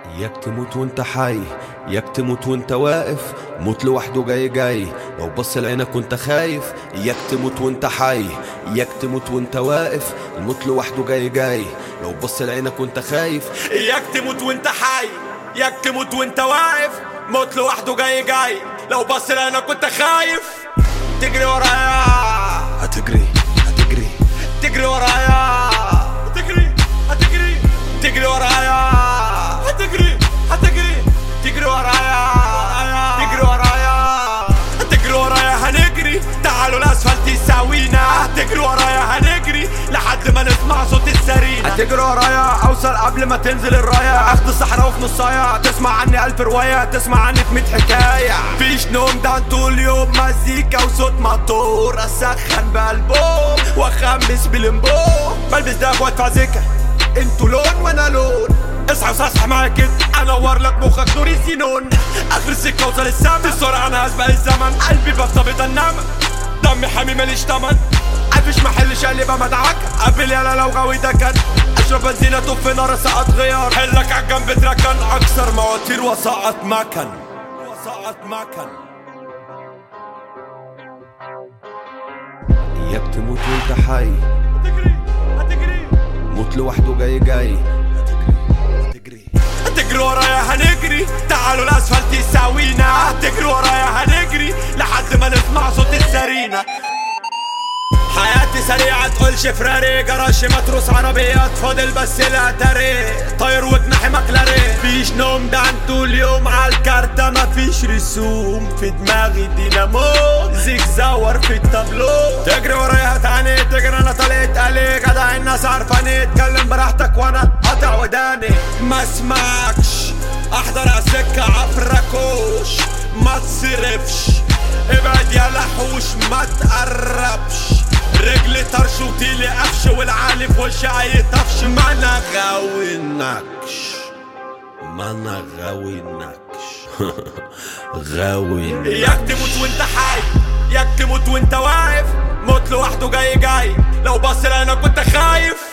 ياك تموت وانت حي ياك تموت وانت واقف موت لوحده جاي جاي لو بص لعينك وانت خايف ياك تموت وانت حي ياك تموت وانت واقف الموت لوحده جاي جاي لو بص لعينك وانت خايف ياك تموت وانت حي ياك تموت وانت واقف موت لوحده جاي جاي لو بص لعينك وانت خايف تجري ورايا هتجري هتجري تجري ورايا هتجري هتجري تجري ورايا هتجري هتجري تجري ورايا تجري ورايا تجري ورايا هنجري تعالوا الاسفلت يساوينا تجري ورايا هنجري لحد ما نسمع صوت السرينة هتجري ورايا اوصل قبل ما تنزل الراية اخد الصحراء وفي نصايا تسمع عني الف رواية تسمع عني في 100 حكاية فيش نوم ده طول يوم مزيكا وصوت موتور اسخن بقلبهم واخمس بالانبوم بلبس دهب وادفع زكا انتوا لون وانا لون اصحى وصحصح معايا كده انور لك مخك نور الزينون اخر السكه وصل السما بسرعه انا هسبق الزمن قلبي بفتبط النمى دمي حامي ماليش تمن عفش محل شقلبة مدعك قبل يالا لو غاوي ده كان اشرب بنزينة طف نار سقط غيار حلك عالجنب تركن اكسر مواتير وسقط مكن وسقط مكن ياك تموت وانت حي هتجري هتجري موت لوحده جاي جاي هتجري هتجري تجري ورايا هنجري تعالوا الاسفلت يساوينا تجري ورايا هنجري لحد ما نسمع صوت السرينة حياتي سريعة تقولش فراري جراش متروس عربيات فاضل بس الاتاري طاير وجناحي مكلاري فيش نوم ده انتو اليوم عالكارتة مفيش رسوم في دماغي دينامو زيك زور في التابلو تجري ورايا هتعني تجري انا طلعت عليك جدع الناس عارفاني اتكلم براحتك وانا قاطع وداني ما اسمعكش احضر عالسكة عفركوش ما تصرفش ابعد يا لحوش ما تقربش رجلي طرش وطيلي قفش والعالي في وشي هيطفش ما انا غاوي نكش ما انا غاوي نكش غاوي نكش. ياك تموت وانت حي ياك تموت وانت واقف موت لوحده جاي جاي لو بص لعينك وانت خايف